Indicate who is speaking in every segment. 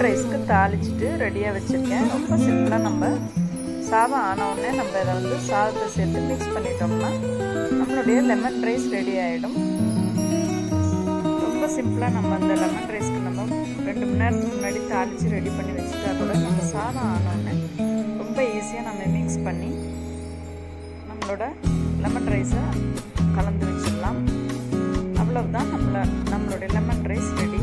Speaker 1: ரைஸ்க்கு தாளிச்சிட்டு ரெடியாக வச்சுருக்கேன் ரொம்ப சிம்பிளாக நம்ம சாதம் ஆன உடனே நம்ம இதை வந்து சாதத்தை சேர்த்து மிக்ஸ் பண்ணிட்டோம்னா நம்மளுடைய லெமன் ரைஸ் ரெடி ஆகிடும் ரொம்ப சிம்பிளாக நம்ம அந்த லெமன் ரைஸ்க்கு நம்ம ரெண்டு மணி நேரத்துக்கு முன்னாடி தாளித்து ரெடி பண்ணி வச்சுட்டா கூட நம்ம சாதம் ஆனோடனே ரொம்ப ஈஸியாக நம்ம மிக்ஸ் பண்ணி நம்மளோட லெமன் ரைஸை கலந்து வச்சிடலாம் அவ்வளவுதான் நம்மள நம்மளுடைய லெமன் ரைஸ் ரெடி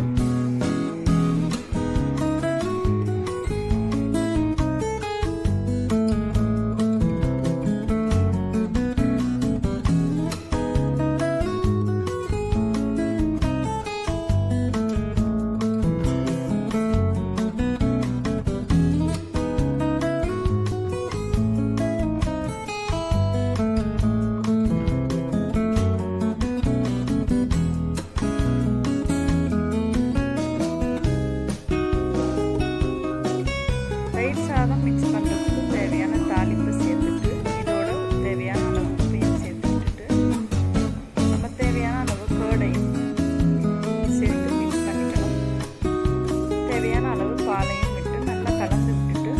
Speaker 1: தயிர் சாதம் மிக்ஸ் பண்ணுறதுக்கு தேவையான தாளிப்பு சேர்த்துட்டு இதோட தேவையான அளவு உப்பையும் சேர்த்துக்கிட்டு நம்ம தேவையான அளவு கேர்டையும் சேர்த்து மிக்ஸ் பண்ணிக்கணும் தேவையான அளவு பாலையும் விட்டு நல்லா கலந்து விட்டுட்டு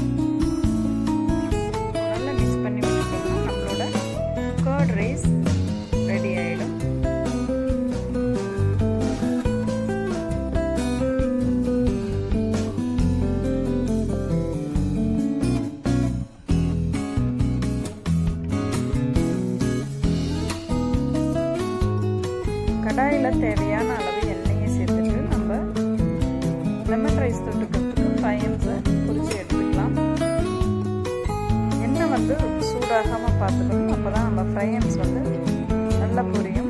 Speaker 1: நல்லா மிக்ஸ் பண்ணி விட்டுட்டோம்னா நம்மளோட கேர்ட் ரைஸ் ரெடி ஆகிடும் கடாயில் தேவையான அளவு எண்ணெயை சேர்த்துட்டு நம்ம லெமன் ரைஸ் தொட்டுக்கிறதுக்கு ஃபைன்ஸை பொரிச்சு எடுத்துக்கலாம் எண்ணெய் வந்து சூடாகாமல் பார்த்துக்கணும் அப்போ தான் நம்ம ஃப்ரையன்ஸ் வந்து நல்லா பொரியும்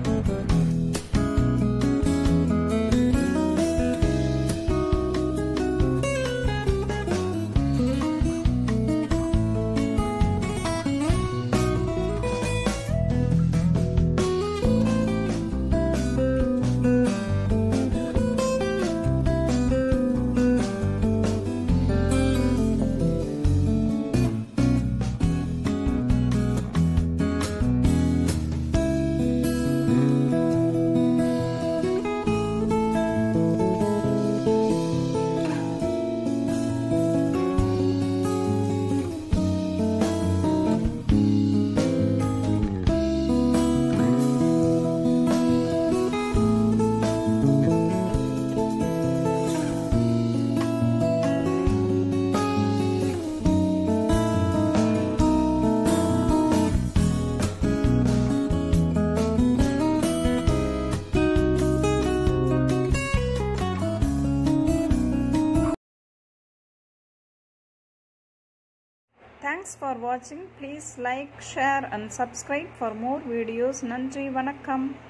Speaker 1: Thanks for watching. Please like, share and subscribe for more videos. நன்றி வணக்கம்